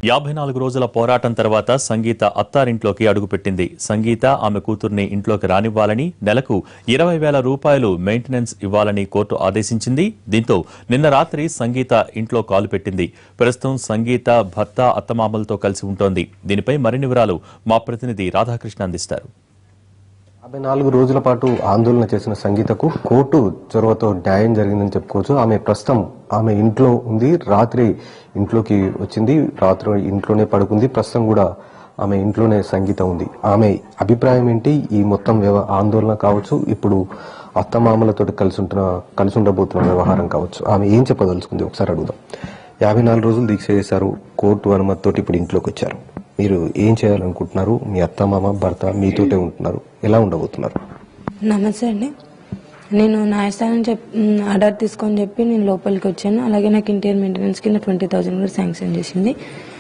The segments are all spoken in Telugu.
యాభై నాలుగు రోజుల పోరాటం తర్వాత సంగీత అత్తారింట్లోకి అడుగుపెట్టింది సంగీత ఆమె కూతుర్ని ఇంట్లోకి రానివ్వాలని నెలకు ఇరవై వేల రూపాయలు మెయింటెనెన్స్ ఇవ్వాలని కోర్టు ఆదేశించింది దీంతో నిన్న రాత్రి సంగీత ఇంట్లో కాలు పెట్టింది ప్రస్తుతం సంగీత భర్త అత్తమామలతో కలిసి ఉంటోంది దీనిపై మరిన్ని వివరాలు మా ప్రతినిధి రాధాకృష్ణ అందిస్తారు యాభై నాలుగు రోజుల పాటు ఆందోళన చేసిన సంగీతకు కోర్టు చొరవతో న్యాయం జరిగిందని చెప్పుకోవచ్చు ఆమె ప్రస్తుతం ఆమె ఇంట్లో ఉంది రాత్రి ఇంట్లోకి వచ్చింది రాత్రి ఇంట్లోనే పడుకుంది ప్రస్తుతం కూడా ఆమె ఇంట్లోనే సంగీత ఉంది ఆమె అభిప్రాయం ఏంటి ఈ మొత్తం వ్యవ ఆందోళన కావచ్చు ఇప్పుడు అత్తమామలతో కలిసి ఉంటున్న కలిసి ఉండబోతున్న వ్యవహారం కావచ్చు ఆమె ఏం చెప్పదలుచుకుంది ఒకసారి అడుగుదాం యాభై నాలుగు రోజులు దీక్ష చేశారు కోర్టు అనుమతితోటి ఇప్పుడు ఇంట్లోకి వచ్చారు మీరు ఏం చేయాలనుకుంటున్నారు మీ అత్త మామ భర్త మీతోటే ఉంటున్నారు ఎలా ఉండబోతున్నారు నమస్తే అండి నేను న్యాయస్థానం చెప్ మ్, ఆర్డర్ తీసుకొని చెప్పి నేను లోపలికి వచ్చాను అలాగే నాకు ఇంటీరియర్ మెయింటెనెన్స్ కింద ట్వంటీ థౌజండ్ కూడా శాంక్షన్ చేసింది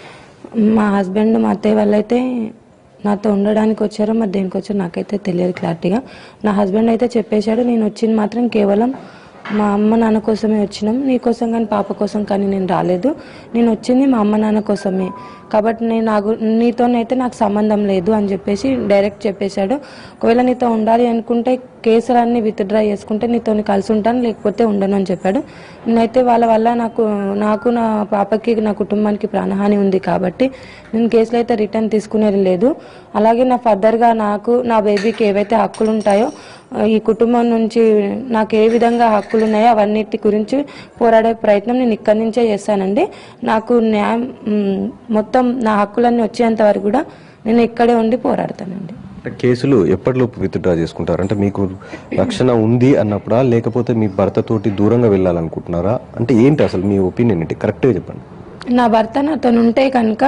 మా హస్బెండ్ మా అత్తయ్య వాళ్ళైతే నాతో ఉండడానికి వచ్చారో మరి దేనికి వచ్చారో నాకైతే తెలియదు క్లారిటీగా నా హస్బెండ్ అయితే చెప్పేశాడు నేను వచ్చింది మాత్రం కేవలం మా అమ్మ నాన్న కోసమే వచ్చినాం నీ కోసం కానీ పాప కోసం కానీ నేను రాలేదు నేను వచ్చింది మా అమ్మ నాన్న కోసమే కాబట్టి నేను నాకు నీతోనైతే నాకు సంబంధం లేదు అని చెప్పేసి డైరెక్ట్ చెప్పేశాడు ఒకవేళ నీతో ఉండాలి అనుకుంటే కేసులన్నీ విత్డ్రా చేసుకుంటే నీతో కలిసి ఉంటాను లేకపోతే ఉండను అని చెప్పాడు నేనైతే వాళ్ళ వల్ల నాకు నాకు నా పాపకి నా కుటుంబానికి ప్రాణహాని ఉంది కాబట్టి నేను కేసులు అయితే రిటర్న్ తీసుకునేది లేదు అలాగే నా ఫర్దర్గా నాకు నా బేబీకి ఏవైతే హక్కులు ఉంటాయో ఈ కుటుంబం నుంచి నాకు ఏ విధంగా హక్కులు ఉన్నాయో అవన్నిటి గురించి పోరాడే ప్రయత్నం నేను ఇక్కడి నుంచే చేస్తానండి నాకు న్యాయం మ్, మొత్తం నా హక్కులన్నీ వచ్చేంత వరకు కూడా నేను ఇక్కడే ఉండి పోరాడతానండి అంటే కేసులు ఎప్పటిలోపు విత్డ్రా చేసుకుంటారు అంటే మీకు రక్షణ ఉంది అన్నప్పుడా లేకపోతే మీ భర్తతోటి దూరంగా వెళ్ళాలనుకుంటున్నారా అంటే ఏంటి అసలు మీ ఒపీనియన్ ఏంటి కరెక్ట్గా చెప్పండి నా భర్త నాతో ఉంటే కనుక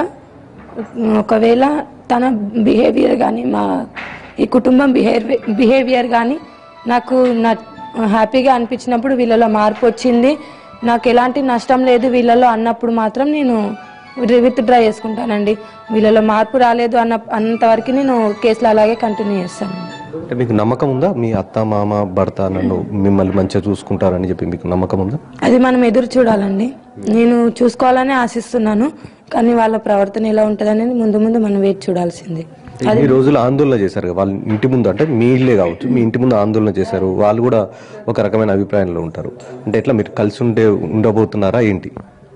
ఒకవేళ తన బిహేవియర్ కానీ మా ఈ కుటుంబం బిహేవియర్ బిహేవియర్ కానీ నాకు నా హ్యాపీగా అనిపించినప్పుడు వీళ్ళలో మార్పు వచ్చింది నాకు ఎలాంటి నష్టం లేదు వీళ్ళలో అన్నప్పుడు మాత్రం నేను విత్ డ్రా చేసుకుంటానండి వీళ్ళలో మార్పు రాలేదు అన్న అన్నంతవరకు నేను కేసులు అలాగే కంటిన్యూ చేస్తాను అంటే మీకు నమ్మకం ఉందా మీ అత్త మామ భర్త నన్ను మిమ్మల్ని మంచిగా చూసుకుంటారని చెప్పి మీకు నమ్మకం ఉందా అది మనం ఎదురు చూడాలండి నేను చూసుకోవాలని ఆశిస్తున్నాను కానీ వాళ్ళ ప్రవర్తన ఎలా ఉంటుంది అనేది ముందు ముందు మనం వేచి చూడాల్సింది ఈ రోజులు ఆందోళన చేశారు కదా, వాళ్ళ ఇంటి ముందు అంటే మీ ఇల్లే కావచ్చు మీ ఇంటి ముందు ఆందోళన చేశారు వాళ్ళు కూడా ఒక రకమైన అభిప్రాయంలో ఉంటారు అంటే ఎట్లా మీరు కలిసి ఉంటే ఉండబోతున్నారా ఏంటి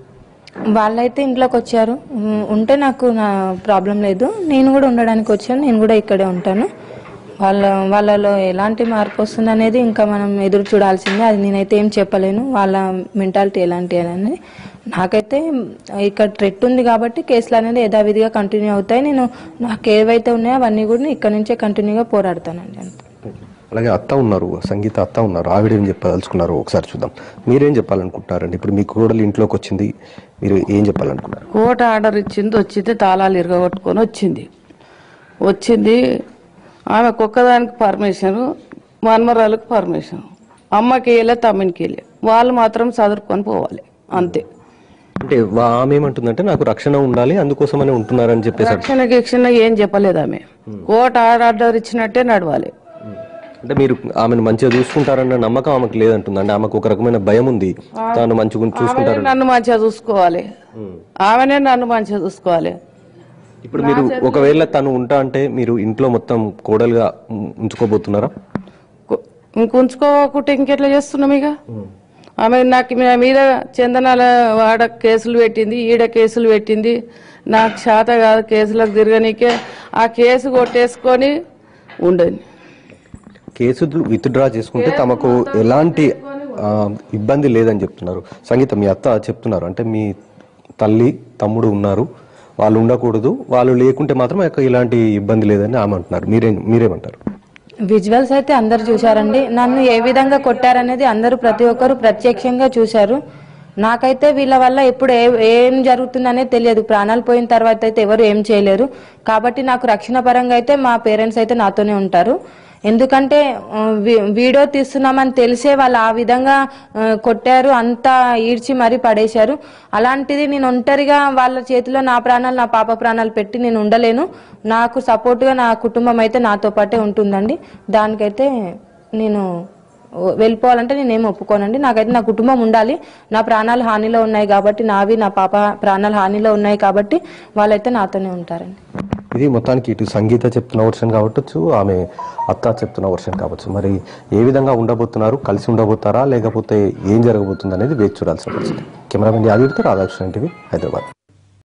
వాళ్ళైతే ఇంట్లోకి వచ్చారు ఉం- ఉంటే నాకు నా ప్రాబ్లం లేదు నేను కూడా ఉండడానికి వచ్చాను నేను కూడా ఇక్కడే ఉంటాను వాళ్ళ వాళ్ళలో ఎలాంటి మార్పు వస్తుంది అనేది ఇంకా మనం ఎదురు చూడాల్సిందే అది నేనైతే ఏం చెప్పలేను వాళ్ళ మెంటాలిటీ ఎలాంటి అనేది నాకైతే ఇక్కడ ట్రెట్ ఉంది కాబట్టి కేసులు అనేది యథావిధిగా కంటిన్యూ అవుతాయి నేను నాకు ఏవైతే ఉన్నాయో అవన్నీ కూడా నేను ఇక్కడ నుంచే కంటిన్యూగా పోరాడతానండి అంతే అలాగే అత్త ఉన్నారు సంగీత అత్త ఉన్నారు ఆవిడ ఏం చెప్పదలుచుకున్నారు ఒకసారి చూద్దాం మీరేం చెప్పాలనుకుంటున్నారండి ఇప్పుడు మీ కోడలు ఇంట్లోకి వచ్చింది మీరు ఏం చెప్పాలనుకున్నారు కోర్టు ఆర్డర్ ఇచ్చింది వచ్చింది తాళాలు ఇరగొట్టుకొని వచ్చింది వచ్చింది ఆమె కుక్కదానికి పర్మిషన్ మన్మరాలకు పర్మిషన్ అమ్మకి వెళ్ళే తమ్మునికి వెళ్ళే వాళ్ళు మాత్రం చదువుకొని పోవాలి అంతే అంటే వా- ఆమె ఏమంటుందంటే నాకు రక్షణ ఉండాలి అందుకోసమనే ఉంటున్నారని చెప్పేసి రక్షణ గిక్షణ ఏం చెప్పలేదు ఆమె కోర్టు ఆర్డర్ ఇచ్చినట్టే నడవాలి అంటే మీరు ఆమెను మంచిగా చూసుకుంటారన్న నమ్మకం ఆమెకు లేదంటుంది అంటే ఆమెకు ఒక రకమైన భయం ఉంది తాను మంచిగా ఆమెనే చూసుకుంటారు నన్ను మంచిగా చూసుకోవాలి ఆమెనే నన్ను మంచిగా చూసుకోవాలి ఇప్పుడు మీరు ఒకవేళ తను ఉంటా అంటే మీరు ఇంట్లో మొత్తం కోడలుగా ఉం- ఉంచుకోబోతున్నారా కు- ఇంక ఉంచుకోకుంటే ఇంకెట్లా చేస్తున్నాం ఇక ఆమె నాకు మీ మీద చందనాల వాడ కేసులు పెట్టింది ఈడ కేసులు పెట్టింది నాకు శాత కాదు కేసులకు తిరగనీకే ఆ కేసు కొట్టేసుకొని ఉండని కేసు విత్డ్రా చేసుకుంటే తమకు ఎలాంటి ఆ, ఇబ్బంది లేదని చెప్తున్నారు సంగీత మీ అత్త చెప్తున్నారు అంటే మీ తల్లి తమ్ముడు ఉన్నారు వాళ్ళు ఉండకూడదు వాళ్ళు లేకుంటే మాత్రం మాకు ఇలాంటి ఇబ్బంది లేదని ఆమె అంటున్నారు మీరేం మీరేమంటారు విజువల్స్ అయితే అందరు చూశారండి నన్ను ఏ విధంగా కొట్టారనేది అందరూ ప్రతి ఒక్కరు ప్రత్యక్షంగా చూశారు నాకైతే వీళ్ళ వల్ల ఇప్పుడు ఏ ఏం జరుగుతుందనేది తెలియదు ప్రాణాలు పోయిన తర్వాత అయితే ఎవరు ఏం చేయలేరు కాబట్టి నాకు రక్షణ పరంగా అయితే మా పేరెంట్స్ అయితే నాతోనే ఉంటారు ఎందుకంటే ఆ, వి- వీడియో తీస్తున్నామని తెలిసే వాళ్ళు ఆ విధంగా ఆ, కొట్టారు అంతా ఈడ్చి మరీ పడేశారు అలాంటిది నేను ఒంటరిగా వాళ్ళ చేతిలో నా ప్రాణాలు నా పాప ప్రాణాలు పెట్టి నేను ఉండలేను నాకు సపోర్ట్గా నా కుటుంబం అయితే నాతో పాటే ఉంటుందండి దానికైతే నేను వెళ్ళిపోవాలంటే నేనేం ఒప్పుకోనండి నాకైతే నా కుటుంబం ఉండాలి నా ప్రాణాలు హానిలో ఉన్నాయి కాబట్టి నావి నా పాప ప్రాణాలు హానిలో ఉన్నాయి కాబట్టి వాళ్ళైతే నాతోనే ఉంటారండి ఇది మొత్తానికి ఇటు సంగీత చెప్తున్న వర్షన్ కావచ్చు ఆమె అత్త చెప్తున్న వర్షన్ కావచ్చు మరి ఏ విధంగా ఉండబోతున్నారు కలిసి ఉండబోతారా లేకపోతే ఏం జరగబోతుంది అనేది వేచి చూడాల్సిన పరిస్థితి కెమెరామెన్ యాదగిరితో రాధాకృష్ణ టీవీ హైదరాబాద్